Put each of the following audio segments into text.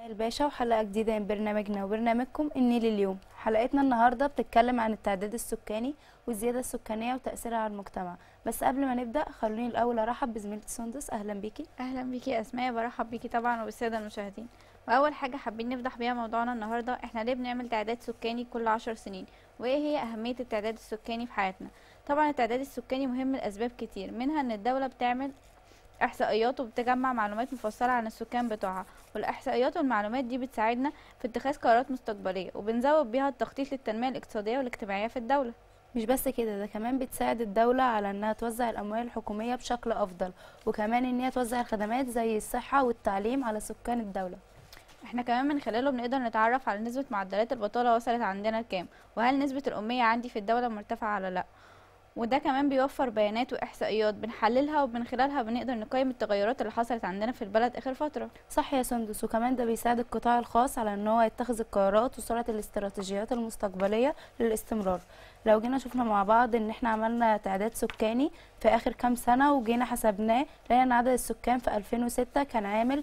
الباشا وحلقة جديدة من برنامجنا وبرنامجكم النيل اليوم حلقتنا النهاردة بتتكلم عن التعداد السكاني والزيادة السكانية وتأثيرها على المجتمع بس قبل ما نبدأ خلوني الأول أرحب بزميلتي سندس أهلا بيكي اهلا بيكي يا اسماء برحب بيكي طبعا وبالساده المشاهدين واول حاجه حابين نفضح بيها موضوعنا النهارده احنا ليه بنعمل تعداد سكاني كل عشر سنين وايه هي اهميه التعداد السكاني في حياتنا طبعا التعداد السكاني مهم لاسباب كتير منها ان الدوله بتعمل احصائيات وبتجمع معلومات مفصله عن السكان بتوعها والاحصائيات والمعلومات دي بتساعدنا في اتخاذ قرارات مستقبليه وبنزود بيها التخطيط للتنميه الاقتصاديه والاجتماعيه في الدوله مش بس كده ده كمان بتساعد الدولة على انها توزع الاموال الحكومية بشكل افضل وكمان ان هي توزع الخدمات زي الصحة والتعليم على سكان الدولة احنا كمان من خلاله بنقدر نتعرف على نسبة معدلات البطالة وصلت عندنا لكام وهل نسبة الأمية عندي في الدولة مرتفعة ولا لأ وده كمان بيوفر بيانات وإحصائيات بنحللها ومن خلالها بنقدر نقيم التغيرات اللي حصلت عندنا في البلد آخر فترة صح يا سندس وكمان ده بيساعد القطاع الخاص على ان هو يتخذ القرارات وسرعة الاستراتيجيات المستقبلية للاستمرار لو جينا شفنا مع بعض ان احنا عملنا تعداد سكاني في اخر كام سنة وجينا حسبناه لقينا ان عدد السكان في 2006 كان عامل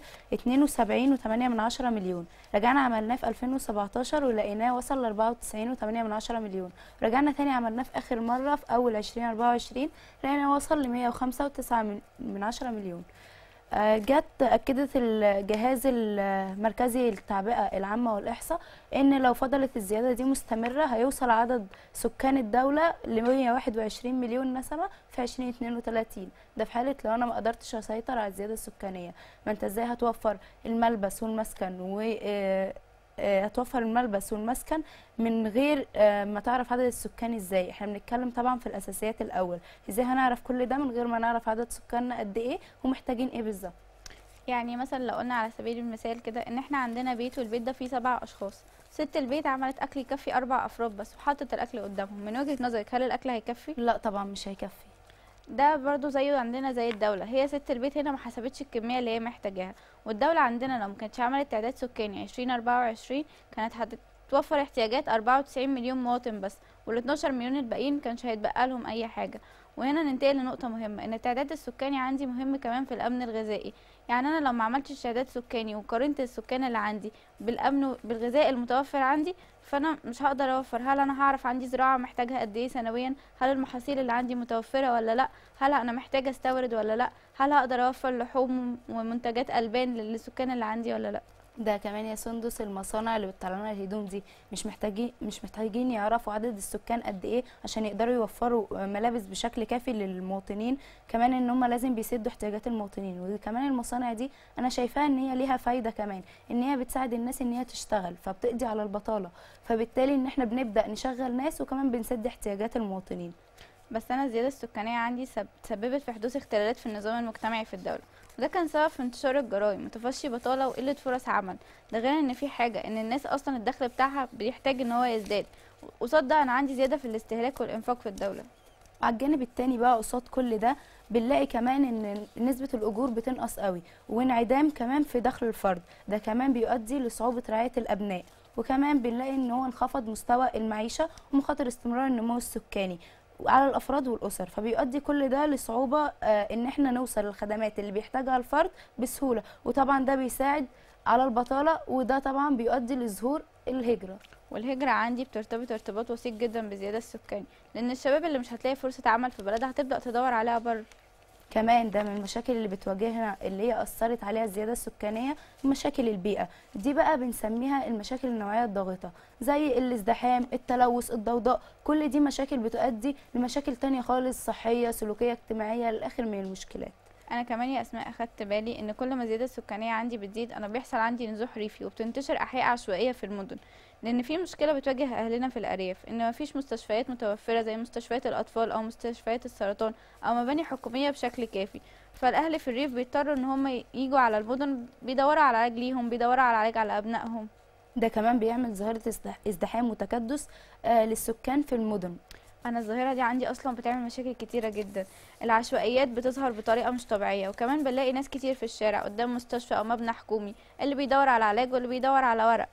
72.8 من عشرة مليون رجعنا عملناه في 2017 ولقيناه وصل ل 94.8 من عشرة مليون رجعنا تاني عملناه في اخر مرة في اول 2024 لقيناه وصل ل 105.9 من عشرة مليون آه، جت اكدت الجهاز المركزي للتعبئه العامه والاحصاء ان لو فضلت الزياده دي مستمره هيوصل عدد سكان الدوله ل 121 مليون نسمه في 2032 ده في حاله لو انا ما قدرتش اسيطر على الزياده السكانيه ما انت ازاي هتوفر الملبس والمسكن و آه، آه، هتوفر الملبس والمسكن من غير آه، ما تعرف عدد السكان ازاي احنا بنتكلم طبعا في الاساسيات الاول ازاي هنعرف كل ده من غير ما نعرف عدد سكاننا قد ايه ومحتاجين ايه بالظبط يعني مثلا لو قلنا على سبيل المثال كده ان احنا عندنا بيت والبيت ده فيه سبع اشخاص ست البيت عملت اكل يكفي اربع افراد بس وحطت الاكل قدامهم من وجهة نظرك هل الاكل هيكفي لا طبعا مش هيكفي ده برضو زيه عندنا زي الدولة هي ست البيت هنا ما حسبتش الكمية اللي هي محتاجاها والدولة عندنا لو ما كانتش عملت تعداد سكاني عشرين أربعة وعشرين كانت هتوفر احتياجات أربعة وتسعين مليون مواطن بس وال 12 مليون الباقيين كانش هيتبقى لهم أي حاجة وهنا ننتقل لنقطة مهمة إن التعداد السكاني عندي مهم كمان في الأمن الغذائي يعني أنا لو ما عملتش تعداد سكاني وقارنت السكان اللي عندي بالأمن بالغذاء المتوفر عندي فأنا مش هقدر أوفر هل أنا هعرف عندي زراعة محتاجها قد إيه سنويا هل المحاصيل اللي عندي متوفرة ولا لأ هل أنا محتاجة أستورد ولا لأ هل هقدر أوفر لحوم ومنتجات ألبان للسكان اللي عندي ولا لأ ده كمان يا سندس المصانع اللي بتطلع لنا الهدوم دي مش محتاجين مش محتاجين يعرفوا عدد السكان قد ايه عشان يقدروا يوفروا ملابس بشكل كافي للمواطنين كمان ان هم لازم بيسدوا احتياجات المواطنين وكمان المصانع دي انا شايفاها ان هي ليها فايده كمان ان هي بتساعد الناس ان هي تشتغل فبتقضي على البطاله فبالتالي ان احنا بنبدا نشغل ناس وكمان بنسد احتياجات المواطنين بس أنا الزيادة السكانية عندي سب- سببت في حدوث اختلالات في النظام المجتمعي في الدولة وده كان سبب في انتشار الجرائم وتفشي بطالة وقلة فرص عمل ده غير ان في حاجة ان الناس اصلا الدخل بتاعها بيحتاج ان هو يزداد قصاد ده انا عندي زيادة في الاستهلاك والانفاق في الدولة على الجانب التاني بقى قصاد كل ده بنلاقي كمان ان نسبة الأجور بتنقص قوي وانعدام كمان في دخل الفرد ده كمان بيؤدي لصعوبة رعاية الأبناء وكمان بنلاقي ان هو انخفض مستوى المعيشة ومخاطر استمرار النمو السكاني على الافراد والاسر فبيؤدي كل ده لصعوبه آه، ان احنا نوصل للخدمات اللي بيحتاجها الفرد بسهوله وطبعا ده بيساعد على البطاله وده طبعا بيؤدي لظهور الهجره والهجرة عندي بترتبط ارتباط وثيق جدا بالزيادة السكاني لان الشباب اللي مش هتلاقي فرصة عمل في بلدها هتبدأ تدور عليها بره كمان ده من المشاكل اللي بتواجهنا اللي هي أثرت عليها الزيادة السكانية مشاكل البيئة دي بقى بنسميها المشاكل النوعية الضاغطة زي الازدحام التلوث الضوضاء كل دي مشاكل بتؤدي لمشاكل تانية خالص صحية سلوكية اجتماعية للآخر من المشكلات انا كمان يا اسماء اخدت بالي ان كل ما الزياده السكانيه عندي بتزيد انا بيحصل عندي نزوح ريفي وبتنتشر احياء عشوائيه في المدن لان في مشكله بتواجه اهلنا في الارياف ان مفيش مستشفيات متوفره زي مستشفيات الاطفال او مستشفيات السرطان او مباني حكوميه بشكل كافي فالاهل في الريف بيضطروا ان هم يجوا على المدن بيدوروا على علاج ليهم بيدوروا على علاج على ابنائهم ده كمان بيعمل ظاهرة ازدح- ازدحام وتكدس آه، للسكان في المدن انا الظاهره دي عندي اصلا بتعمل مشاكل كتيره جدا العشوائيات بتظهر بطريقه مش طبيعيه وكمان بنلاقي ناس كتير في الشارع قدام مستشفى او مبنى حكومي اللي بيدور على علاج واللي بيدور على ورق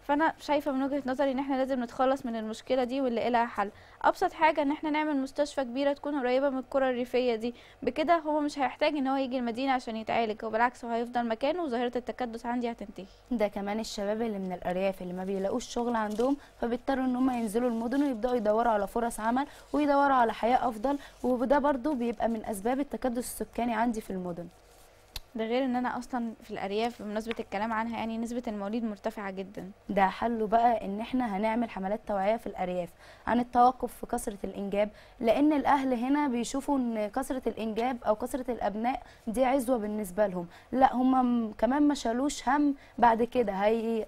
فانا شايفه من وجهه نظري ان احنا لازم نتخلص من المشكله دي ونلاقي لها حل ابسط حاجه ان احنا نعمل مستشفى كبيره تكون قريبه من القرى الريفيه دي بكده هو مش هيحتاج ان هو يجي المدينه عشان يتعالج وبالعكس هو هيفضل مكانه وظاهره التكدس عندي هتنتهي ده كمان الشباب اللي من الارياف اللي ما بيلاقوش شغل عندهم فبيضطروا ان هم ينزلوا المدن ويبداوا يدوروا على فرص عمل ويدوروا على حياه افضل وده برضو بيبقى من اسباب التكدس السكاني عندي في المدن ده غير ان انا اصلا في الارياف بمناسبه الكلام عنها يعني نسبه المواليد مرتفعه جدا ده حله بقى ان احنا هنعمل حملات توعيه في الارياف عن التوقف في كثره الانجاب لان الاهل هنا بيشوفوا ان كثره الانجاب او كثره الابناء دي عزوه بالنسبه لهم لا هم كمان ما شالوش هم بعد كده هي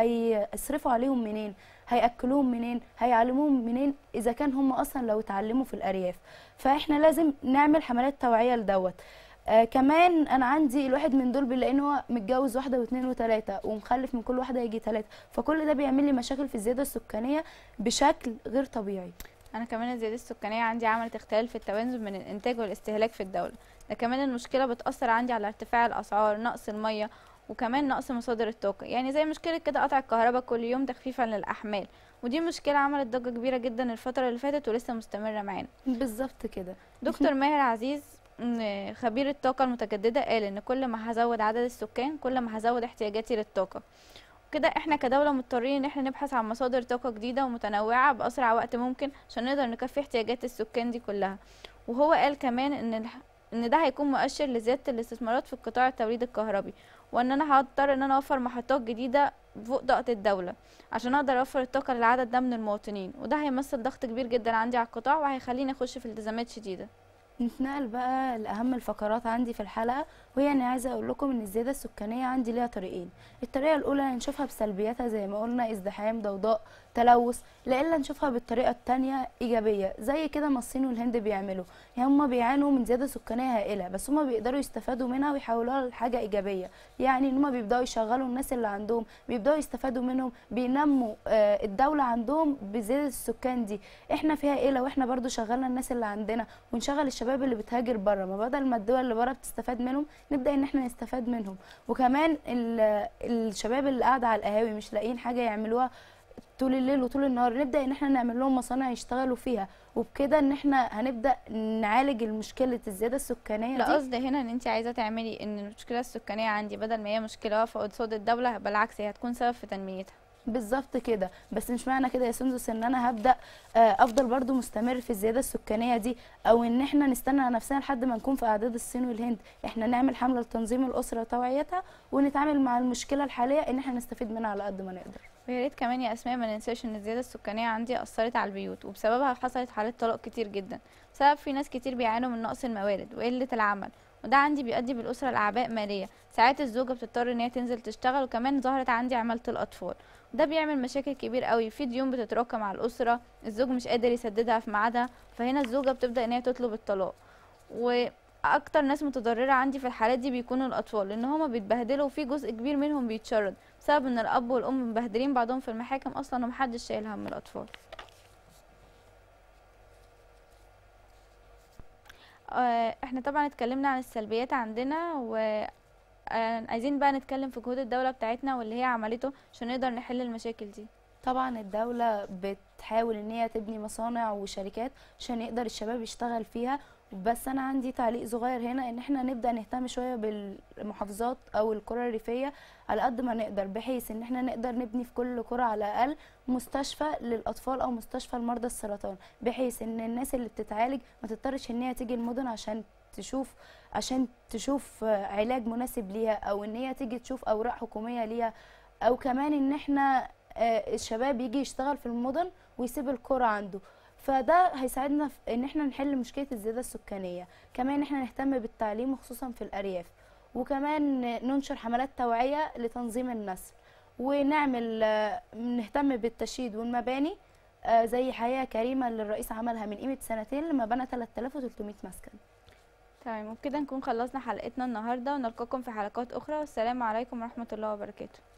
هيصرفوا عليهم منين هياكلوهم منين هيعلموهم منين اذا كان هم اصلا لو اتعلموا في الارياف فاحنا لازم نعمل حملات توعيه لدوت آه كمان انا عندي الواحد من دول بيلاقي ان هو متجوز واحده واثنين وثلاثه ومخلف من كل واحده يجي ثلاثه فكل ده بيعمل لي مشاكل في الزياده السكانيه بشكل غير طبيعي انا كمان الزياده السكانيه عندي عملت اختلال في التوازن بين الانتاج والاستهلاك في الدوله ده كمان المشكله بتاثر عندي على ارتفاع الاسعار نقص الميه وكمان نقص مصادر الطاقه يعني زي مشكله كده قطع الكهرباء كل يوم تخفيفا للاحمال ودي مشكله عملت ضجه كبيره جدا الفتره اللي فاتت ولسه مستمره معانا بالظبط كده دكتور ماهر عزيز م- خبير الطاقة المتجددة قال ان كل ما هزود عدد السكان كل ما هزود احتياجاتي للطاقة كده احنا كدولة مضطرين ان احنا نبحث عن مصادر طاقة جديدة ومتنوعة بأسرع وقت ممكن عشان نقدر نكفي احتياجات السكان دي كلها وهو قال كمان ان الح... ان ده هيكون مؤشر لزيادة الاستثمارات في قطاع التوليد الكهربي وان انا هضطر ان انا اوفر محطات جديدة فوق طاقة الدولة عشان اقدر اوفر الطاقة للعدد ده من المواطنين وده هيمثل ضغط كبير جدا عندي على القطاع وهيخليني اخش في التزامات شديدة نتنقل بقى لأهم الفقرات عندي في الحلقة وهي أنا عايزة أقول لكم إن الزيادة السكانية عندي ليها طريقين الطريقة الأولى نشوفها بسلبياتها زي ما قلنا ازدحام ضوضاء تلوث لإلا نشوفها بالطريقة التانية إيجابية زي كده ما الصين والهند بيعملوا يعني هما بيعانوا من زيادة سكانية هائلة بس هما بيقدروا يستفادوا منها ويحولوها لحاجة إيجابية يعني إن هما بيبدأوا يشغلوا الناس اللي عندهم بيبدأوا يستفادوا منهم بينموا آه، الدولة عندهم بزيادة السكان دي احنا فيها ايه لو احنا برضو شغلنا الناس اللي عندنا ونشغل الشباب اللي بتهاجر بره ما بدل ما الدول اللي بره بتستفاد منهم نبدا ان احنا نستفاد منهم وكمان ال- الشباب اللي قاعده على القهاوي مش لاقيين حاجه يعملوها طول الليل وطول النهار نبدا ان احنا نعمل لهم مصانع يشتغلوا فيها وبكده ان احنا هنبدا نعالج المشكله الزياده السكانيه لا دي قصدي هنا ان انت عايزه تعملي ان المشكله السكانيه عندي بدل ما هي مشكله واقفه قصاد الدوله بالعكس هي هتكون سبب في تنميتها بالظبط كده بس مش معنى كده يا سندس ان انا هبدا آه، افضل برضو مستمر في الزياده السكانيه دي او ان احنا نستنى على نفسنا لحد ما نكون في اعداد الصين والهند احنا نعمل حمله لتنظيم الاسره وتوعيتها ونتعامل مع المشكله الحاليه ان احنا نستفيد منها على قد ما نقدر ويا ريت كمان يا اسماء ما ننساش ان الزياده السكانيه عندي اثرت على البيوت وبسببها حصلت حالات طلاق كتير جدا بسبب في ناس كتير بيعانوا من نقص الموارد وقله العمل وده عندي بيؤدي بالاسره لاعباء ماليه ساعات الزوجه بتضطر ان هي تنزل تشتغل وكمان ظهرت عندي عماله الاطفال ده بيعمل مشاكل كبير قوي في ديون بتتراكم على الاسره الزوج مش قادر يسددها في ميعادها فهنا الزوجه بتبدا ان هي تطلب الطلاق واكتر ناس متضرره عندي في الحالات دي بيكونوا الاطفال لان هما بيتبهدلوا وفي جزء كبير منهم بيتشرد بسبب ان الاب والام مبهدلين بعضهم في المحاكم اصلا ومحدش شايل هم الاطفال آه، احنا طبعا اتكلمنا عن السلبيات عندنا و آه، عايزين بقى نتكلم في جهود الدولة بتاعتنا واللي هي عملته عشان نقدر نحل المشاكل دي طبعا الدولة بتحاول ان هي تبني مصانع وشركات عشان يقدر الشباب يشتغل فيها بس انا عندي تعليق صغير هنا ان احنا نبدأ نهتم شوية بالمحافظات او القرى الريفية على قد ما نقدر بحيث ان احنا نقدر نبني في كل قرى على الاقل مستشفى للاطفال او مستشفى لمرضى السرطان بحيث ان الناس اللي بتتعالج ما تضطرش ان هي تيجي المدن عشان تشوف عشان تشوف آه، علاج مناسب ليها او ان هي تيجي تشوف اوراق حكومية ليها او كمان ان احنا آه، الشباب يجي يشتغل في المدن ويسيب القرى عنده فده هيساعدنا في ان احنا نحل مشكله الزياده السكانيه كمان احنا نهتم بالتعليم وخصوصا في الارياف وكمان ننشر حملات توعيه لتنظيم النسل ونعمل آه، نهتم بالتشييد والمباني آه، زي حياه كريمه اللي الرئيس عملها من قيمه سنتين لما بنى 3300 مسكن تمام وبكده نكون خلصنا حلقتنا النهارده ونلقاكم في حلقات اخرى والسلام عليكم ورحمة الله وبركاته